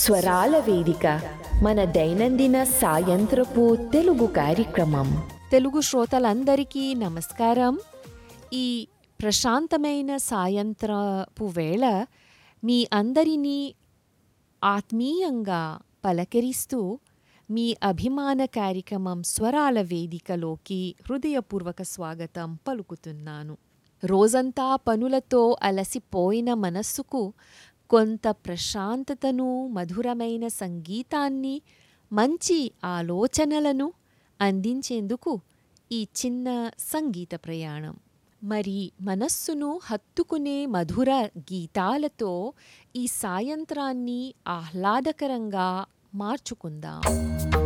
స్వరాల వేదిక మన దైనందిన సాయంత్రపు తెలుగు కార్యక్రమం తెలుగు శ్రోతలందరికీ నమస్కారం ఈ ప్రశాంతమైన సాయంత్రపు వేళ మీ అందరినీ ఆత్మీయంగా పలకరిస్తూ మీ అభిమాన కార్యక్రమం స్వరాల వేదికలోకి హృదయపూర్వక స్వాగతం పలుకుతున్నాను రోజంతా పనులతో అలసిపోయిన మనస్సుకు కొంత ప్రశాంతతను మధురమైన సంగీతాన్ని మంచి ఆలోచనలను అందించేందుకు ఈ చిన్న సంగీత ప్రయాణం మరి మనస్సును హత్తుకునే మధుర గీతాలతో ఈ సాయంత్రాన్ని ఆహ్లాదకరంగా మార్చుకుందాం